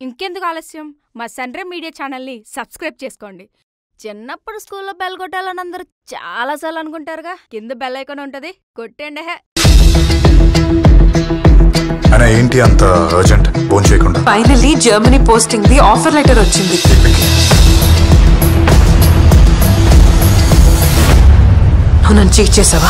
ఇంకెందుకు ఆలస్యం మా సన్రే మీడియా ఛానల్ని సబ్స్క్రైబ్ చేసుకోండి చిన్నప్పుడు స్కూల్లో బెల్ కొట్టాలని అందరూ చాలాసార్లు అనుకుంటారుగా కింద బెల్ ఐకాన్ ఉంటుంది కొట్టండి హే అయినా ఏంటి అంత అర్జెంట్ ఫోన్ చేయకుండా finally Germany posting the offer letter వచ్చింది నువ్వు నన్ను చీట్ చేసావా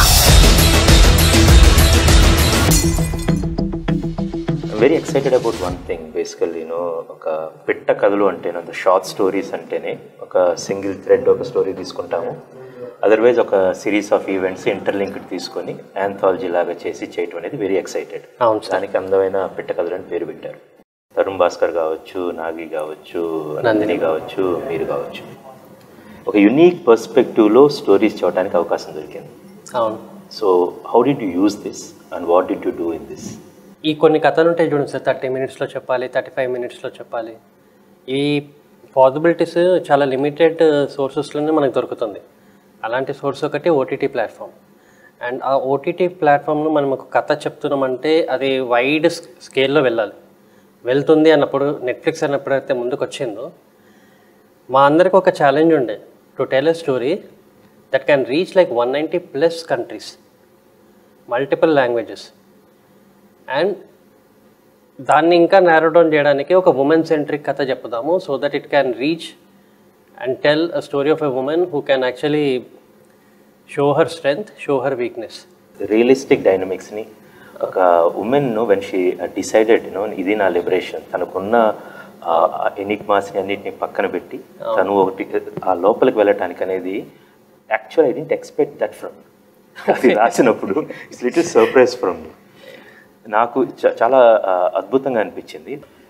very excited about one thing basically you know ఒక పిట్ట కథలు అంటేనే అంత షార్ట్ స్టోరీస్ అంటేనే ఒక సింగిల్ థ్రెడ్ ఒక స్టోరీ తీసుకుంటాము అదర్వైజ్ ఒక సిరీస్ ఆఫ్ ఈవెంట్స్ ఇంటర్లింక్డ్ తీసుకొని యాంథాలజీ లాగా చేసి చేయటం అనేది వెరీ ఎక్సైటెడ్ అవును సార్. దానికి అందమైన పిట్ట కథలు అని పేరు పెట్టారు తరుణ్ భాస్కర్ కావచ్చు నాగి కావచ్చు నందిని కావచ్చు మీరు కావచ్చు ఒక యునీక్ పర్స్పెక్టివ్లో స్టోరీస్ చూడటానికి అవకాశం దొరికింది అవును so how did you use this and what did you do in this ఈ కొన్ని కథలు ఉంటాయి చూడండి సార్ థర్టీ మినిట్స్లో చెప్పాలి థర్టీ ఫైవ్ మినిట్స్లో చెప్పాలి ఈ పాసిబిలిటీస్ చాలా లిమిటెడ్ సోర్సెస్లోనే మనకు దొరుకుతుంది అలాంటి సోర్స్ ఒకటి ఓటీటీ ప్లాట్ఫామ్ అండ్ ఆ ఓటీటీ ప్లాట్ఫామ్ను మనం ఒక కథ చెప్తున్నామంటే అది వైడ్ స్కేల్లో వెళ్ళాలి వెళ్తుంది అన్నప్పుడు నెట్ఫ్లిక్స్ అన్నప్పుడు అయితే ముందుకు వచ్చిందో మా అందరికి ఒక ఛాలెంజ్ ఉండే to tell a story that can reach like one ninety plus countries multiple languages and దాన్ని ఇంకా నేరో డౌన్ చేయడానికి ఒక ఉమెన్ సెంట్రిక్ కథ చెప్పుదాము so that it can reach and tell a story of a woman who can actually show her strength show her weakness realistic డైనమిక్స్ని ఒక woman when she decided you know ఇది నా liberation తనకున్న ఎనిగ్మాస్ని అన్నిటిని పక్కన పెట్టి తను ఒకటి ఆ లోపలికి వెళ్ళటానికి అనేది actual I didn't expect that from అది రాసినప్పుడు ఇట్స్ లిటిల్ సర్ప్రైజ్ ఫ్రమ్ నాకు చ- చాలా ఆ, అద్భుతంగా అనిపించింది